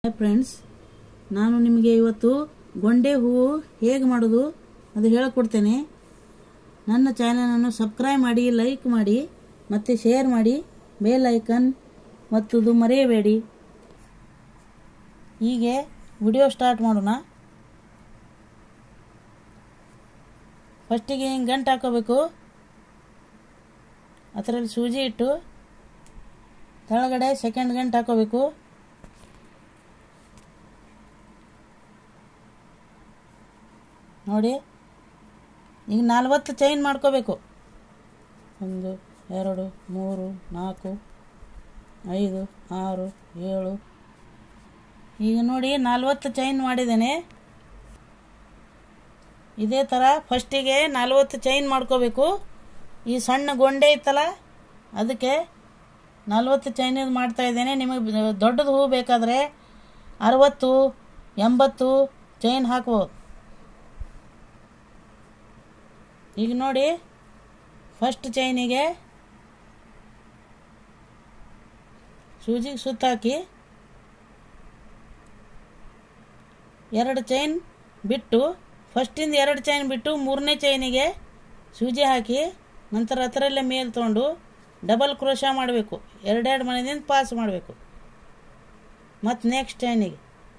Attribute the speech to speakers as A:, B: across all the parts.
A: hi friends ನಾನು ನಿಮಗೆ ಇವತ್ತು ಗೊಂಡೆ ಹೂವು ಹೇಗೆ ಮಾಡೋದು ಅದು ಹೇಳಿಕೊಡ್ತೇನೆ ನನ್ನ ಚಾನಲನ್ನು ಸಬ್ಸ್ಕ್ರೈಬ್ ಮಾಡಿ ಲೈಕ್ ಮಾಡಿ ಮತ್ತು ಶೇರ್ ಮಾಡಿ ಬೇಲ್ ಐಕನ್ ಮತ್ತದು ಮರೆಯಬೇಡಿ ಹೀಗೆ ವಿಡಿಯೋ ಸ್ಟಾರ್ಟ್ ಮಾಡೋಣ ಫಸ್ಟಿಗೆ ಹಿಂಗೆ ಗಂಟು ಹಾಕೋಬೇಕು ಅದರಲ್ಲಿ ಸೂಜಿ ಇಟ್ಟು ಕೆಳಗಡೆ ಸೆಕೆಂಡ್ ಗಂಟು ಹಾಕೋಬೇಕು ನೋಡಿ ಈಗ ನಲ್ವತ್ತು ಚೈನ್ ಮಾಡ್ಕೋಬೇಕು ಒಂದು ಎರಡು ಮೂರು ನಾಲ್ಕು ಐದು ಆರು ಏಳು ಈಗ ನೋಡಿ ನಲ್ವತ್ತು ಚೈನ್ ಮಾಡಿದ್ದೇನೆ ಇದೇ ಥರ ಫಸ್ಟಿಗೆ ನಲ್ವತ್ತು ಚೈನ್ ಮಾಡ್ಕೋಬೇಕು ಈ ಸಣ್ಣ ಗೊಂಡೆ ಇತ್ತಲ್ಲ ಅದಕ್ಕೆ ನಲ್ವತ್ತು ಚೈನದು ಮಾಡ್ತಾ ಇದ್ದೇನೆ ನಿಮಗೆ ದೊಡ್ಡದು ಹೂ ಬೇಕಾದರೆ ಅರವತ್ತು ಎಂಬತ್ತು ಚೈನ್ ಹಾಕ್ಬೋದು ಈಗ ನೋಡಿ ಫಸ್ಟ್ ಚೈನಿಗೆ ಸೂಜಿಗೆ ಸುತ್ತಾಕಿ ಎರಡು ಚೈನ್ ಬಿಟ್ಟು ಫಸ್ಟಿಂದ ಎರಡು ಚೈನ್ ಬಿಟ್ಟು ಮೂರನೇ ಚೈನಿಗೆ ಸೂಜಿ ಹಾಕಿ ನಂತರ ಹತ್ರಲ್ಲೇ ಮೇಲೆ ತೊಗೊಂಡು ಡಬಲ್ ಕ್ರೋಶ ಮಾಡಬೇಕು ಎರಡೆರಡು ಮನೆಯಿಂದ ಪಾಸ್ ಮಾಡಬೇಕು ಮತ್ತು ನೆಕ್ಸ್ಟ್ ಚೈನಿಗೆ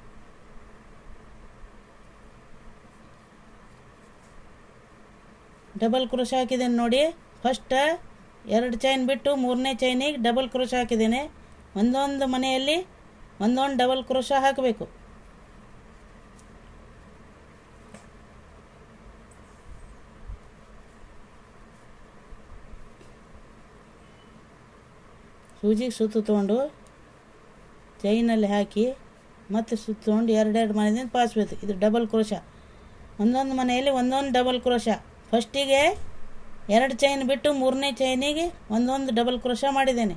A: ಡಬಲ್ ಕ್ರೋಶ ಹಾಕಿದ್ದೇನೆ ನೋಡಿ ಫಸ್ಟ್ ಎರಡು ಚೈನ್ ಬಿಟ್ಟು ಮೂರನೇ ಚೈನಿಗೆ ಡಬಲ್ ಕ್ರೋಶ ಹಾಕಿದ್ದೇನೆ ಒಂದೊಂದು ಮನೆಯಲ್ಲಿ ಒಂದೊಂದು ಡಬಲ್ ಕ್ರೋಶ ಹಾಕಬೇಕು ಸೂಜಿಗೆ ಸುತ್ತು ತೊಗೊಂಡು ಚೈನಲ್ಲಿ ಹಾಕಿ ಮತ್ತೆ ಸುತ್ತು ತೊಗೊಂಡು ಎರಡೆರಡು ಮನೆಯಿಂದ ಪಾಸ್ಬೇಕು ಇದು ಡಬಲ್ ಕ್ರೋಶ ಒಂದೊಂದು ಮನೆಯಲ್ಲಿ ಒಂದೊಂದು ಡಬಲ್ ಕ್ರೋಶ ಫಸ್ಟಿಗೆ ಎರಡು ಚೈನ್ ಬಿಟ್ಟು ಮೂರನೇ ಚೈನಿಗೆ ಒಂದೊಂದು ಡಬಲ್ ಕ್ರೋಶ ಮಾಡಿದ್ದೇನೆ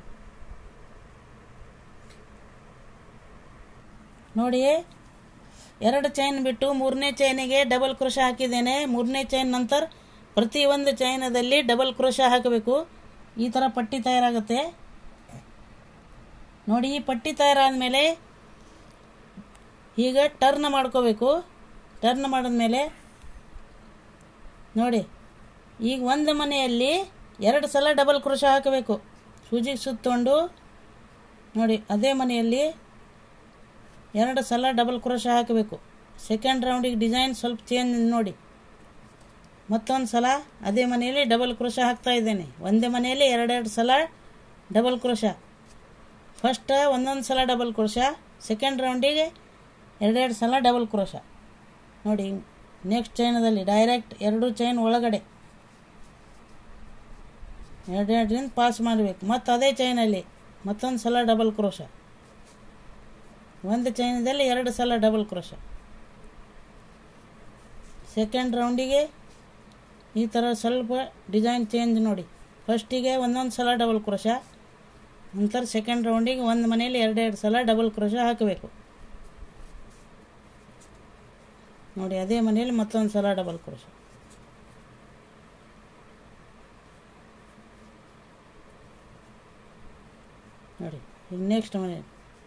A: ನೋಡಿ ಎರಡು ಚೈನ್ ಬಿಟ್ಟು ಮೂರನೇ ಚೈನಿಗೆ ಡಬಲ್ ಕ್ರೋಶ ಹಾಕಿದ್ದೇನೆ ಮೂರನೇ ಚೈನ್ ನಂತರ ಪ್ರತಿಯೊಂದು ಚೈನದಲ್ಲಿ ಡಬಲ್ ಕ್ರೋಶ ಹಾಕಬೇಕು ಈ ಥರ ಪಟ್ಟಿ ತಯಾರಾಗುತ್ತೆ ನೋಡಿ ಈ ಪಟ್ಟಿ ತಯಾರಾದಮೇಲೆ ಈಗ ಟರ್ನ್ ಮಾಡ್ಕೋಬೇಕು ಟರ್ನ್ ಮಾಡಿದ್ಮೇಲೆ ನೋಡಿ ಈಗ ಒಂದು ಮನೆಯಲ್ಲಿ ಎರಡು ಸಲ ಡಬಲ್ ಕ್ರೋಶ ಹಾಕಬೇಕು ಸೂಜಿಗೆ ಸುತ್ತಕೊಂಡು ನೋಡಿ ಅದೇ ಮನೆಯಲ್ಲಿ ಎರಡು ಸಲ ಡಬಲ್ ಕ್ರೋಶ ಹಾಕಬೇಕು ಸೆಕೆಂಡ್ ರೌಂಡಿಗೆ ಡಿಸೈನ್ ಸ್ವಲ್ಪ ಚೇಂಜ್ ನೋಡಿ ಮತ್ತೊಂದು ಸಲ ಅದೇ ಮನೆಯಲ್ಲಿ ಡಬಲ್ ಕ್ರೋಶ ಹಾಕ್ತಾ ಇದ್ದೇನೆ ಒಂದೇ ಮನೆಯಲ್ಲಿ ಎರಡೆರಡು ಸಲ ಡಬಲ್ ಕ್ರೋಶ ಫಸ್ಟ್ ಒಂದೊಂದು ಸಲ ಡಬಲ್ ಕ್ರೋಶ ಸೆಕೆಂಡ್ ರೌಂಡಿಗೆ ಎರಡೆರಡು ಸಲ ಡಬಲ್ ಕ್ರೋಶ ನೋಡಿ ನೆಕ್ಸ್ಟ್ ಚೈನದಲ್ಲಿ ಡೈರೆಕ್ಟ್ ಎರಡು ಚೈನ್ ಒಳಗಡೆ ಎರಡೆರಡರಿಂದ ಪಾಸ್ ಮಾಡಬೇಕು ಮತ್ತು ಅದೇ ಚೈನಲ್ಲಿ ಮತ್ತೊಂದು ಸಲ ಡಬಲ್ ಕ್ರೋಶ ಒಂದು ಚೈನದಲ್ಲಿ ಎರಡು ಸಲ ಡಬಲ್ ಕ್ರೋಶ ಸೆಕೆಂಡ್ ರೌಂಡಿಗೆ ಈ ಥರ ಸ್ವಲ್ಪ ಡಿಸೈನ್ ಚೇಂಜ್ ನೋಡಿ ಫಸ್ಟಿಗೆ ಒಂದೊಂದು ಸಲ ಡಬಲ್ ಕ್ರೋಶ ನಂತರ ಸೆಕೆಂಡ್ ರೌಂಡಿಗೆ ಒಂದು ಮನೆಯಲ್ಲಿ ಎರಡೆರಡು ಸಲ ಡಬಲ್ ಕ್ರೋಶ ಹಾಕಬೇಕು ನೋಡಿ ಅದೇ ಮನೆಯಲ್ಲಿ ಮತ್ತೊಂದು ಸಲ ಡಬಲ್ ಕ್ರೋಶ ನೋಡಿ ಈಗ ನೆಕ್ಸ್ಟ್ ಮನೆ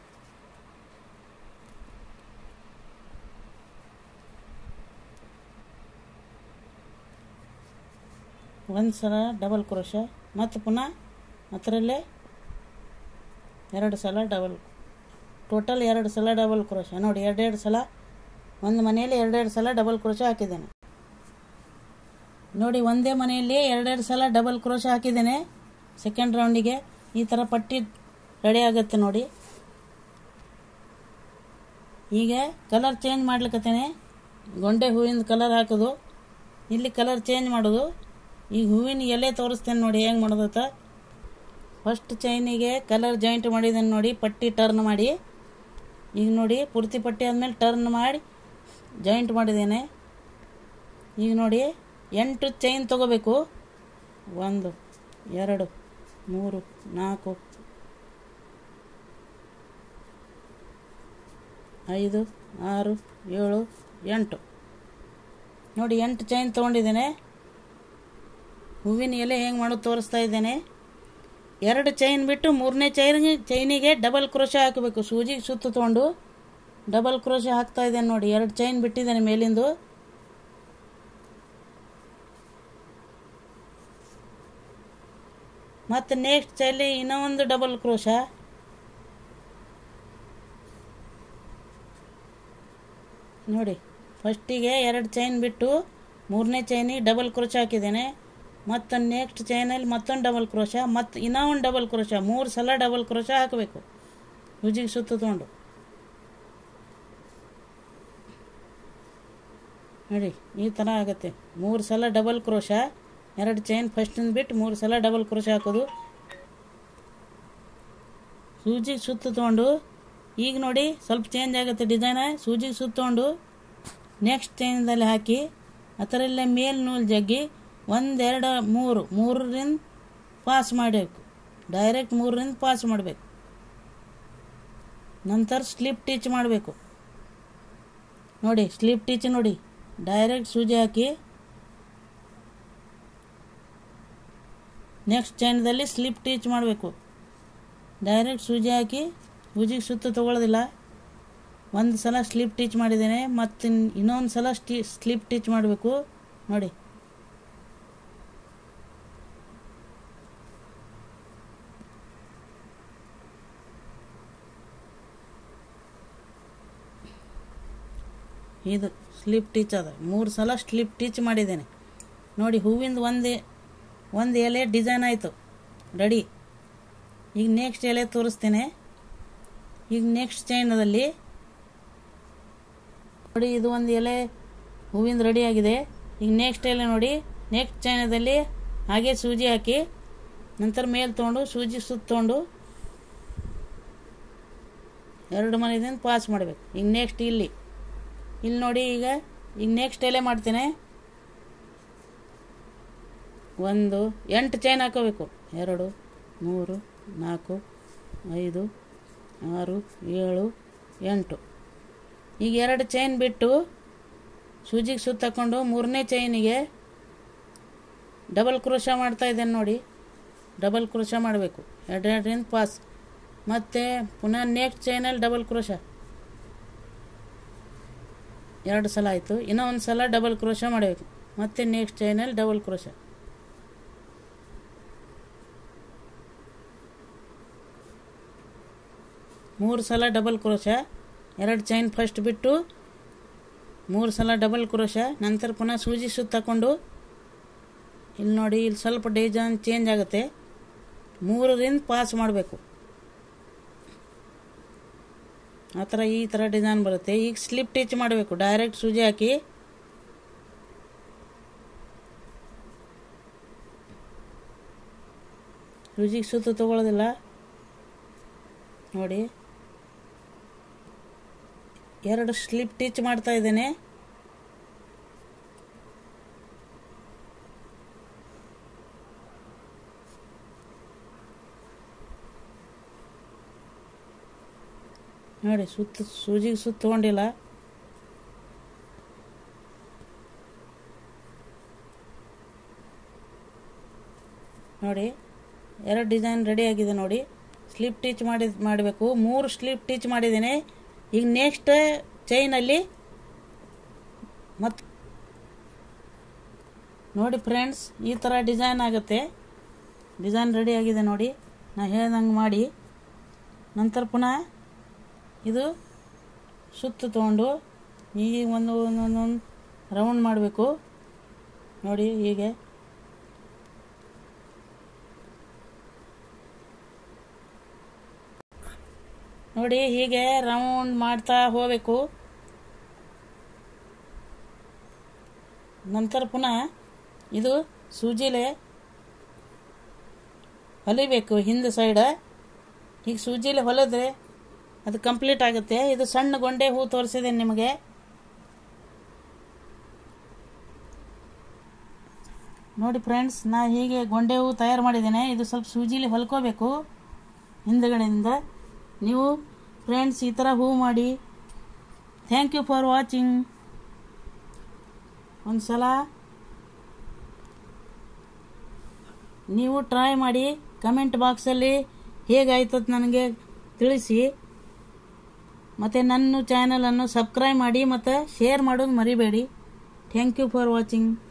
A: ಒಂದು ಸಲ ಡಬಲ್ ಕ್ರೋಶ ಮತ್ತು ಪುನಃ ಅದರಲ್ಲೇ ಎರಡು ಸಲ ಡಬಲ್ ಟೋಟಲ್ ಎರಡು ಸಲ ಡಬಲ್ ಕ್ರೋಶ ನೋಡಿ ಎರಡೆರಡು ಸಲ ಒಂದು ಮನೆಯಲ್ಲಿ ಎರಡೆರಡು ಸಲ ಡಬಲ್ ಕ್ರೋಶ ಹಾಕಿದ್ದೇನೆ ನೋಡಿ ಒಂದೇ ಮನೆಯಲ್ಲಿ ಎರಡೆರಡು ಸಲ ಡಬಲ್ ಕ್ರೋಶ ಹಾಕಿದ್ದೇನೆ ಸೆಕೆಂಡ್ ರೌಂಡಿಗೆ ಈ ಥರ ಪಟ್ಟಿ ರೆಡಿ ಆಗುತ್ತೆ ನೋಡಿ ಈಗ ಕಲರ್ ಚೇಂಜ್ ಮಾಡ್ಲಿಕ್ಕತ್ತೇನೆ ಗೊಂಡೆ ಹೂವಿನ ಕಲರ್ ಹಾಕೋದು ಇಲ್ಲಿ ಕಲರ್ ಚೇಂಜ್ ಮಾಡೋದು ಈಗ ಹೂವಿನ ಎಲೆ ತೋರಿಸ್ತೇನೆ ನೋಡಿ ಹೆಂಗೆ ಮಾಡೋದತ್ತ ಫಸ್ಟ್ ಚೈನಿಗೆ ಕಲರ್ ಜಾಯಿಂಟ್ ಮಾಡಿದ್ದೇನೆ ನೋಡಿ ಪಟ್ಟಿ ಟರ್ನ್ ಮಾಡಿ ಈಗ ನೋಡಿ ಪೂರ್ತಿ ಪಟ್ಟಿ ಆದಮೇಲೆ ಟರ್ನ್ ಮಾಡಿ ಜಾಯಿಂಟ್ ಮಾಡಿದ್ದೇನೆ ಈಗ ನೋಡಿ ಎಂಟು ಚೈನ್ ತಗೋಬೇಕು ಒಂದು ಎರಡು ಮೂರು ನಾಲ್ಕು ಐದು ಆರು ಏಳು ಎಂಟು ನೋಡಿ ಎಂಟು ಚೈನ್ ತೊಗೊಂಡಿದ್ದೇನೆ ಹೂವಿನ ಎಲೆ ಹೆಂಗೆ ಮಾಡೋದು ತೋರಿಸ್ತಾ ಇದ್ದೇನೆ ಎರಡು ಚೈನ್ ಬಿಟ್ಟು ಮೂರನೇ ಚೈನ್ ಚೈನಿಗೆ ಡಬಲ್ ಕ್ರೋಶ ಹಾಕಬೇಕು ಸೂಜಿಗೆ ಸುತ್ತು ತೊಗೊಂಡು ಡಬಲ್ ಕ್ರೋಶ ಹಾಕ್ತಾ ಇದ್ದೇನೆ ನೋಡಿ ಎರಡು ಚೈನ್ ಬಿಟ್ಟಿದ್ದೇನೆ ಮೇಲಿಂದು ಮತ್ತು ನೆಕ್ಸ್ಟ್ ಚೈಲಿ ಇನ್ನೂ ಒಂದು ಡಬಲ್ ಕ್ರೋಶ ನೋಡಿ ಫಸ್ಟಿಗೆ ಎರಡು ಚೈನ್ ಬಿಟ್ಟು ಮೂರನೇ ಚೈನಿಗೆ ಡಬಲ್ ಕ್ರೋಶ ಹಾಕಿದ್ದೇನೆ ಮತ್ತು ನೆಕ್ಸ್ಟ್ ಚೈನಲ್ಲಿ ಮತ್ತೊಂದು ಡಬಲ್ ಕ್ರೋಶ ಮತ್ತು ಇನ್ನೂ ಒಂದು ಡಬಲ್ ಕ್ರೋಶ ಮೂರು ಸಲ ಡಬಲ್ ಕ್ರೋಶ ಹಾಕಬೇಕು ಸೂಜಿಗೆ ಸುತ್ತು ತೊಗೊಂಡು ನೋಡಿ ಈ ಥರ ಆಗುತ್ತೆ ಮೂರು ಸಲ ಡಬಲ್ ಕ್ರೋಶ ಎರಡು ಚೈನ್ ಫಸ್ಟಿಂದ ಬಿಟ್ಟು ಮೂರು ಸಲ ಡಬಲ್ ಕ್ರೋಶ ಹಾಕೋದು ಸೂಜಿಗೆ ಸುತ್ತು ತೊಗೊಂಡು ಈಗ ನೋಡಿ ಸ್ವಲ್ಪ ಚೇಂಜ್ ಆಗುತ್ತೆ ಡಿಸೈನ ಸೂಜಿಗೆ ಸುತ್ತು ತೊಗೊಂಡು ನೆಕ್ಸ್ಟ್ ಚೈನ್ದಲ್ಲಿ ಹಾಕಿ ಅದರಲ್ಲೇ ಮೇಲ್ ನೂಲು ಜಗ್ಗಿ ಒಂದೆರಡು ಮೂರು ಮೂರರಿಂದ ಪಾಸ್ ಮಾಡಬೇಕು ಡೈರೆಕ್ಟ್ ಮೂರರಿಂದ ಪಾಸ್ ಮಾಡಬೇಕು ನಂತರ ಸ್ಲಿಪ್ ಟೀಚ್ ಮಾಡಬೇಕು ನೋಡಿ ಸ್ಲಿಪ್ ಟೀಚ್ ನೋಡಿ ಡೈರೆಕ್ಟ್ ಸೂಜಿ ಹಾಕಿ ನೆಕ್ಸ್ಟ್ ಚೈನ್ದಲ್ಲಿ ಸ್ಲಿಪ್ ಟೀಚ್ ಮಾಡಬೇಕು ಡೈರೆಕ್ಟ್ ಸೂಜಿ ಹಾಕಿ ಸೂಜಿಗೆ ಸುತ್ತು ತಗೊಳ್ಳೋದಿಲ್ಲ ಒಂದು ಸಲ ಸ್ಲಿಪ್ ಟೀಚ್ ಮಾಡಿದ್ದೇನೆ ಮತ್ತು ಇನ್ನೊಂದು ಸಲ ಸ್ಟಿ ಸ್ಲಿಪ್ ಟೀಚ್ ಮಾಡಬೇಕು ನೋಡಿ ಇದು ಸ್ಲಿಪ್ ಟೀಚ್ ಅದ ಮೂರು ಸಲ ಸ್ಲಿಪ್ ಟೀಚ್ ಮಾಡಿದ್ದೇನೆ ನೋಡಿ ಹೂವಿಂದ ಒಂದು ಒಂದು ಎಲೆ ಡಿಸೈನ್ ಆಯಿತು ರೆಡಿ ಈಗ ನೆಕ್ಸ್ಟ್ ಎಲೆ ತೋರಿಸ್ತೇನೆ ಈಗ ನೆಕ್ಸ್ಟ್ ಚೈನದಲ್ಲಿ ನೋಡಿ ಇದು ಒಂದು ಎಲೆ ಹೂವಿಂದ ರೆಡಿ ಆಗಿದೆ ಈಗ ನೆಕ್ಸ್ಟ್ ಎಲೆ ನೋಡಿ ನೆಕ್ಸ್ಟ್ ಚೈನದಲ್ಲಿ ಹಾಗೆ ಸೂಜಿ ಹಾಕಿ ನಂತರ ಮೇಲೆ ತೊಗೊಂಡು ಸೂಜಿ ಸುತ್ತಕೊಂಡು ಎರಡು ಮನೆದಿಂದ ಪಾಸ್ ಮಾಡಬೇಕು ಈಗ ನೆಕ್ಸ್ಟ್ ಇಲ್ಲಿ ಇಲ್ಲಿ ನೋಡಿ ಈಗ ಈಗ ನೆಕ್ಸ್ಟ್ ಎಲೆ ಮಾಡ್ತೇನೆ ಒಂದು ಎಂಟು ಚೈನ್ ಹಾಕೋಬೇಕು ಎರಡು ಮೂರು ನಾಲ್ಕು ಐದು ಆರು ಏಳು ಎಂಟು ಈಗ ಎರಡು ಚೈನ್ ಬಿಟ್ಟು ಸೂಜಿಗೆ ಸುತ್ತಾಕೊಂಡು ಮೂರನೇ ಚೈನಿಗೆ ಡಬಲ್ ಕ್ರೋಶ ಮಾಡ್ತಾ ಇದ್ದೇನೆ ನೋಡಿ ಡಬಲ್ ಕ್ರೋಶ ಮಾಡಬೇಕು ಎರಡೆರಡರಿಂದ ಪಾಸ್ ಮತ್ತು ಪುನಃ ನೆಕ್ಸ್ಟ್ ಚೈನಲ್ಲಿ ಡಬಲ್ ಕ್ರೋಶ ಎರಡು ಸಲ ಆಯಿತು ಇನ್ನೂ ಒಂದು ಸಲ ಡಬಲ್ ಕ್ರೋಶ ಮಾಡಬೇಕು ಮತ್ತೆ ನೆಕ್ಸ್ಟ್ ಚೈನಲ್ಲಿ ಡಬಲ್ ಕ್ರೋಶ ಮೂರು ಸಲ ಡಬಲ್ ಕ್ರೋಶ ಎರಡು ಚೈನ್ ಫಸ್ಟ್ ಬಿಟ್ಟು ಮೂರು ಸಲ ಡಬಲ್ ಕ್ರೋಶ ನಂತರ ಪುನಃ ಸೂಜಿ ಸುತ್ತ ತಗೊಂಡು ಇಲ್ಲಿ ನೋಡಿ ಇಲ್ಲಿ ಸ್ವಲ್ಪ ಡಿಸೈನ್ ಚೇಂಜ್ ಆಗುತ್ತೆ ಮೂರರಿಂದ ಪಾಸ್ ಮಾಡಬೇಕು ಆ ಥರ ಈ ಥರ ಡಿಸೈನ್ ಬರುತ್ತೆ ಈಗ ಸ್ಲಿಪ್ ಟೀಚ್ ಮಾಡಬೇಕು ಡೈರೆಕ್ಟ್ ಸೂಜಿ ಹಾಕಿ ಸೂಜಿಗೆ ಸುತ್ತು ತಗೊಳ್ಳೋದಿಲ್ಲ ನೋಡಿ ಎರಡು ಸ್ಲಿಪ್ ಟೀಚ್ ಮಾಡ್ತಾ ಇದ್ದೇನೆ ನೋಡಿ ಸುತ್ತ ಸೂಜಿಗೆ ಸುತ್ತ ತಗೊಂಡಿಲ್ಲ ನೋಡಿ ಎರಡು ಡಿಸೈನ್ ರೆಡಿ ಆಗಿದೆ ನೋಡಿ ಸ್ಲಿಪ್ ಟೀಚ್ ಮಾಡಿ ಮಾಡಬೇಕು ಮೂರು ಸ್ಲಿಪ್ ಟೀಚ್ ಮಾಡಿದ್ದೇನೆ ಈಗ ನೆಕ್ಸ್ಟ್ ಚೈನಲ್ಲಿ ಮತ್ತು ನೋಡಿ ಫ್ರೆಂಡ್ಸ್ ಈ ಥರ ಡಿಸೈನ್ ಆಗುತ್ತೆ ಡಿಸೈನ್ ರೆಡಿ ಆಗಿದೆ ನೋಡಿ ನಾ ಹೇಳ್ದಂಗೆ ಮಾಡಿ ನಂತರ ಪುನಃ ಇದು ಸುತ್ತು ತೊಗೊಂಡು ಈ ಒಂದು ಒಂದೊಂದೊಂದು ರೌಂಡ್ ಮಾಡಬೇಕು ನೋಡಿ ಹೀಗೆ ನೋಡಿ ಹೀಗೆ ರೌಂಡ್ ಮಾಡ್ತಾ ಹೋಗಬೇಕು ನಂತರ ಪುನಃ ಇದು ಸೂಜಿಲೆ ಹೊಲಿಬೇಕು ಹಿಂದೆ ಸೈಡ ಈಗ ಸೂಜಿಲೆ ಹೊಲಿದ್ರೆ ಅದು ಕಂಪ್ಲೀಟ್ ಆಗುತ್ತೆ ಇದು ಸಣ್ಣ ಗೊಂಡೆ ಹೂ ತೋರಿಸಿದೆ ನಿಮಗೆ ನೋಡಿ ಫ್ರೆಂಡ್ಸ್ ನಾ ಹೀಗೆ ಗೊಂಡೆ ಹೂ ತಯಾರು ಮಾಡಿದ್ದೇನೆ ಇದು ಸ್ವಲ್ಪ ಸೂಜಿಲಿ ಹೊಲ್ಕೋಬೇಕು ಹಿಂದುಗಡೆಯಿಂದ ನೀವು ಫ್ರೆಂಡ್ಸ್ ಈ ಥರ ಹೂ ಮಾಡಿ ಥ್ಯಾಂಕ್ ಯು ಫಾರ್ ವಾಚಿಂಗ್ ಒಂದು ಸಲ ನೀವು ಟ್ರೈ ಮಾಡಿ ಕಮೆಂಟ್ ಬಾಕ್ಸಲ್ಲಿ ಹೇಗಾಯ್ತದ ನನಗೆ ತಿಳಿಸಿ ಮತ್ತು ನನ್ನ ಚಾನಲನ್ನು ಸಬ್ಸ್ಕ್ರೈಬ್ ಮಾಡಿ ಮತ್ತು ಶೇರ್ ಮಾಡೋದು ಮರಿಬೇಡಿ ಥ್ಯಾಂಕ್ ಯು ಫಾರ್ ವಾಚಿಂಗ್